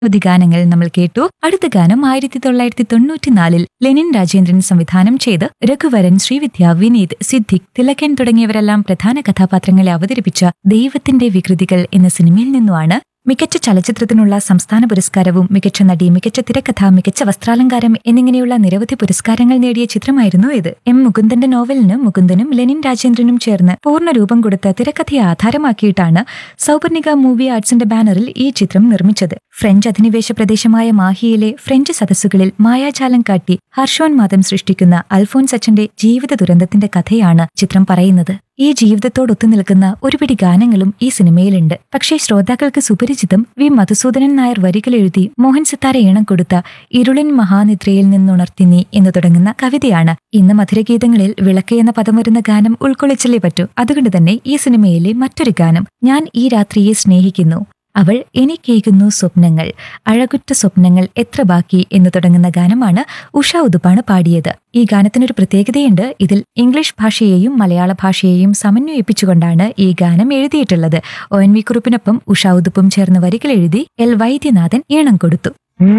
നിരവധി ഗാനങ്ങൾ നമ്മൾ കേട്ടു അടുത്ത ഗാനം ആയിരത്തി തൊള്ളായിരത്തി തൊണ്ണൂറ്റിനാലിൽ ലെനിൻ രാജേന്ദ്രൻ സംവിധാനം ചെയ്ത് രഘുവരൻ ശ്രീവിദ്യ വിനീത് സിദ്ദിഖ് തിലകൻ തുടങ്ങിയവരെല്ലാം പ്രധാന കഥാപാത്രങ്ങളെ അവതരിപ്പിച്ച ദൈവത്തിന്റെ വികൃതികൾ എന്ന സിനിമയിൽ നിന്നുമാണ് മികച്ച ചലച്ചിത്രത്തിനുള്ള സംസ്ഥാന പുരസ്കാരവും മികച്ച നടി മികച്ച തിരക്കഥ മികച്ച വസ്ത്രാലങ്കാരം എന്നിങ്ങനെയുള്ള നിരവധി പുരസ്കാരങ്ങൾ നേടിയ ചിത്രമായിരുന്നു ഇത് എം മുകുന്ദന്റെ നോവലിന് മുകുന്ദനും ലെനിൻ രാജേന്ദ്രനും ചേർന്ന് പൂർണ്ണ രൂപം കൊടുത്ത തിരക്കഥയെ ആധാരമാക്കിയിട്ടാണ് സൗപർണിക മൂവി ആർട്സിന്റെ ബാനറിൽ ഈ ചിത്രം നിർമ്മിച്ചത് ഫ്രഞ്ച് അധിനിവേശ പ്രദേശമായ മാഹിയിലെ ഫ്രഞ്ച് സദസ്സുകളിൽ മായാജാലം കാട്ടി ഹർഷോന്മാദം സൃഷ്ടിക്കുന്ന അൽഫോൻസ് അച്ഛന്റെ ജീവിത ദുരന്തത്തിന്റെ കഥയാണ് ചിത്രം പറയുന്നത് ഈ ജീവിതത്തോടൊത്തു നിൽക്കുന്ന ഒരുപിടി ഗാനങ്ങളും ഈ സിനിമയിലുണ്ട് പക്ഷേ ശ്രോതാക്കൾക്ക് സുപരിചിതം വി മധുസൂദനൻ നായർ വരികൾ എഴുതി മോഹൻ സിത്താര ഈണം കൊടുത്ത ഇരുളിൻ മഹാനിദ്രയിൽ നിന്നുണർത്തി നീ എന്ന് തുടങ്ങുന്ന കവിതയാണ് ഇന്ന് മധുരഗീതങ്ങളിൽ വിളക്ക് എന്ന പദം വരുന്ന ഗാനം ഉൾക്കൊള്ളിച്ചല്ലേ പറ്റൂ അതുകൊണ്ട് തന്നെ ഈ സിനിമയിലെ മറ്റൊരു ഗാനം ഞാൻ ഈ രാത്രിയെ സ്നേഹിക്കുന്നു അവൾ എനിക്കേകുന്നു സ്വപ്നങ്ങൾ അഴകുറ്റ സ്വപ്നങ്ങൾ എത്ര ബാക്കി എന്ന് തുടങ്ങുന്ന ഗാനമാണ് ഉഷ ഉതുപ്പാണ് പാടിയത് ഈ ഗാനത്തിനൊരു പ്രത്യേകതയുണ്ട് ഇതിൽ ഇംഗ്ലീഷ് ഭാഷയെയും മലയാള ഭാഷയെയും സമന്വയിപ്പിച്ചുകൊണ്ടാണ് ഈ ഗാനം എഴുതിയിട്ടുള്ളത് ഒ എൻ വി കുറുപ്പിനൊപ്പം ഉഷ ഉതുപ്പും ചേർന്ന് വരികൾ എഴുതി എൽ വൈദ്യനാഥൻ ഈണം കൊടുത്തു